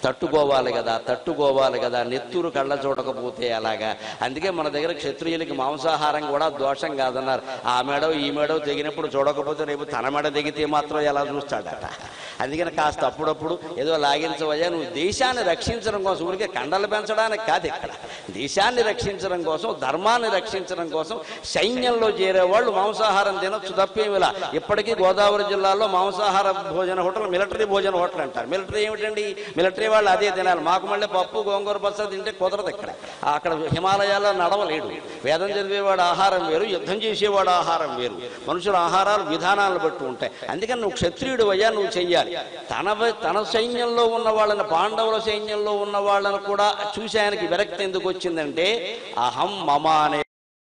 తట్టుకోవాలి కదా తట్టుకోవాలి కదా నెత్తురు కళ్ళ చూడకపోతే అలాగా అందుకే మన దగ్గర క్షత్రియులకి మాంసాహారం కూడా దోషం కాదన్నారు ఆ మేడో ఈ మేడో తెగినప్పుడు చూడకపోతే రేపు తన మెడ దిగితే మాత్రం ఎలా చూస్తాడట అందుకని కాస్త అప్పుడప్పుడు ఏదో లాగించవయ్యా నువ్వు దేశాన్ని రక్షించడం కోసం ఊరికే కండలు పెంచడానికి కాదు ఇక్కడ దేశాన్ని రక్షించడం కోసం ధర్మాన్ని రక్షించడం కోసం సైన్యంలో చేరేవాళ్ళు మాంసాహారం తినొచ్చు తప్పేమిలా ఇప్పటికీ గోదావరి జిల్లాలో మాంసాహార భోజన హోటల్ మిలిటరీ భోజన హోటల్ అంటారు మిలిటరీ ఏమిటండి మిలిటరీ వాళ్ళు అదే తినాలి మాకు మళ్ళీ పప్పు గోంగూర పచ్చ తింటే కుదరదు ఇక్కడ అక్కడ హిమాలయాల్లో నడవలేడు వేదం చదివేవాడు ఆహారం వేరు యుద్ధం చేసేవాడు ఆహారం వేరు మనుషుల ఆహారాలు విధానాలను బట్టి ఉంటాయి అందుకని నువ్వు క్షత్రియుడు అయ్యా నువ్వు చెయ్యాలి తన తన సైన్యంలో ఉన్న వాళ్ళని పాండవుల సైన్యంలో ఉన్న వాళ్ళని కూడా చూసి ఆయనకి విరక్తి ఎందుకు వచ్చిందంటే అహం మమ అనే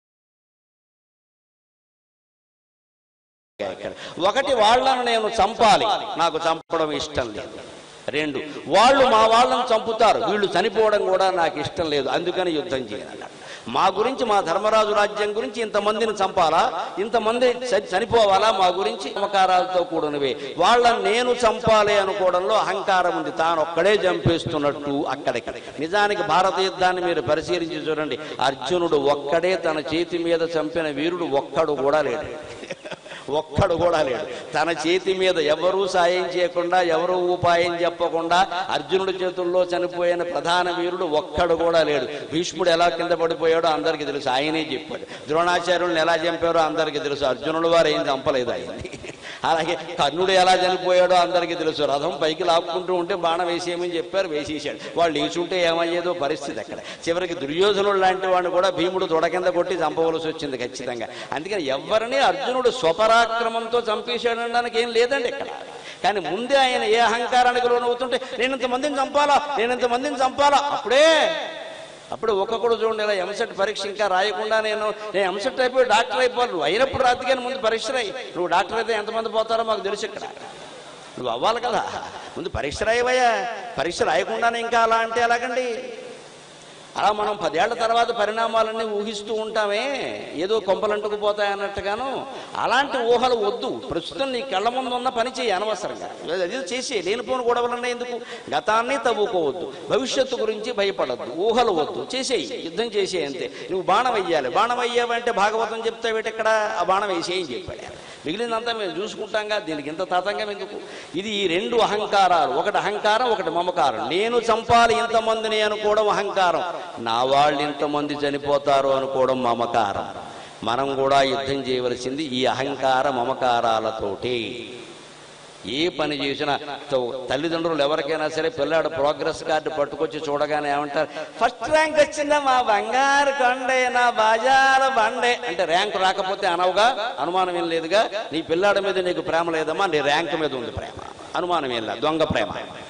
ఇక్కడ. ఒకటి వాళ్ళను నేను చంపాలి నాకు చంపడం ఇష్టం లేదు రెండు వాళ్ళు మా వాళ్ళని చంపుతారు వీళ్ళు చనిపోవడం కూడా నాకు ఇష్టం లేదు అందుకని యుద్ధం చేయాలి మా గురించి మా ధర్మరాజు రాజ్యం గురించి ఇంతమందిని చంపాలా ఇంతమంది చ- చనిపోవాలా మా గురించి నమ్మకారాలతో కూడినవే వాళ్ళని నేను చంపాలి అనుకోవడంలో అహంకారం ఉంది తాను ఒక్కడే చంపేస్తున్నట్టు అక్కడికి నిజానికి భారత యుద్ధాన్ని మీరు పరిశీలించి చూడండి అర్జునుడు ఒక్కడే తన చేతి మీద చంపిన వీరుడు ఒక్కడు కూడా లేడు ఒక్కడు కూడా లేడు తన చేతి మీద ఎవరూ సాయం చేయకుండా ఎవరూ ఉపాయం చెప్పకుండా అర్జునుడి చేతుల్లో చనిపోయిన ప్రధాన వీరుడు ఒక్కడు కూడా లేడు భీష్ముడు ఎలా కింద పడిపోయాడో అందరికీ తెలుసు ఆయనే చెప్పాడు ద్రోణాచార్యులను ఎలా చంపారో అందరికీ తెలుసు అర్జునుడు వారు ఏం చంపలేదు ఆయన్ని అలాగే కర్ణుడు ఎలా చనిపోయాడో అందరికీ తెలుసు రథం పైకి లాక్కుంటూ ఉంటే బాణం వేసేయమని చెప్పారు వేసేసాడు వాళ్ళు లేచుంటే ఏమయ్యేదో పరిస్థితి అక్కడ చివరికి దుర్యోధనుడు లాంటి వాడిని కూడా భీముడు తొడ కింద కొట్టి చంపవలసి వచ్చింది ఖచ్చితంగా అందుకని ఎవరిని అర్జునుడు స్వపరాక్రమంతో చంపేశాడనడానికి ఏం లేదండి ఇక్కడ కానీ ముందే ఆయన ఏ అహంకారానికి లోనవుతుంటే నేను ఇంతమందిని చంపాలా నేను ఇంతమందిని చంపాలా అప్పుడే అప్పుడు ఒక్కొక్కడు చూడండి ఇలా ఎంసెట్ పరీక్ష ఇంకా రాయకుండా నేను నేను ఎంసెట్ అయిపోయి డాక్టర్ అయిపోవాలి నువ్వు అయినప్పుడు రాతికని ముందు పరీక్ష రాయి నువ్వు డాక్టర్ అయితే ఎంతమంది పోతారో మాకు తెలుసు ఇక్కడ నువ్వు అవ్వాలి కదా ముందు పరీక్ష రాయవయ్యా పరీక్ష రాయకుండానే ఇంకా అలా అంటే ఎలాగండి అలా మనం పదేళ్ల తర్వాత పరిణామాలన్నీ ఊహిస్తూ ఉంటామే ఏదో కొంపలంటుకుపోతాయి అన్నట్టుగాను అలాంటి ఊహలు వద్దు ప్రస్తుతం నీ కళ్ళ ముందు ఉన్న పని చేయి అనవసరంగా అది చేసి లేనిపోని గొడవలన్నా ఎందుకు గతాన్ని తవ్వుకోవద్దు భవిష్యత్తు గురించి భయపడద్దు ఊహలు వద్దు చేసేయి యుద్ధం చేసే అంతే నువ్వు బాణం వెయ్యాలి బాణం వెయ్యావంటే భాగవతం చెప్తావేటి ఇక్కడ ఆ బాణం వేసేయని చెప్పాడు ఆయన. మిగిలినంతా మేము చూసుకుంటాంగా దీనికి ఇంత తతంగం ఎందుకు ఇది ఈ రెండు అహంకారాలు ఒకటి అహంకారం ఒకటి మమకారం నేను చంపాలి ఇంతమందిని అనుకోవడం అహంకారం నా వాళ్ళు ఇంతమంది చనిపోతారు అనుకోవడం మమకారం మనం కూడా యుద్ధం చేయవలసింది ఈ అహంకార మమకారాలతోటి ఏ పని చేసినా తో- తల్లిదండ్రులు ఎవరికైనా సరే పిల్లాడు ప్రోగ్రెస్ కార్డు పట్టుకొచ్చి చూడగానే ఏమంటారు ఫస్ట్ ర్యాంక్ వచ్చిందా మా బంగారు కొండే నా బాజార బండే అంటే ర్యాంక్ రాకపోతే అనవుగా అనుమానం ఏం లేదుగా నీ పిల్లాడి మీద నీకు ప్రేమ లేదమ్మా నీ ర్యాంక్ మీద ఉంది ప్రేమ అనుమానం ఏం లేదు దొంగ ప్రేమ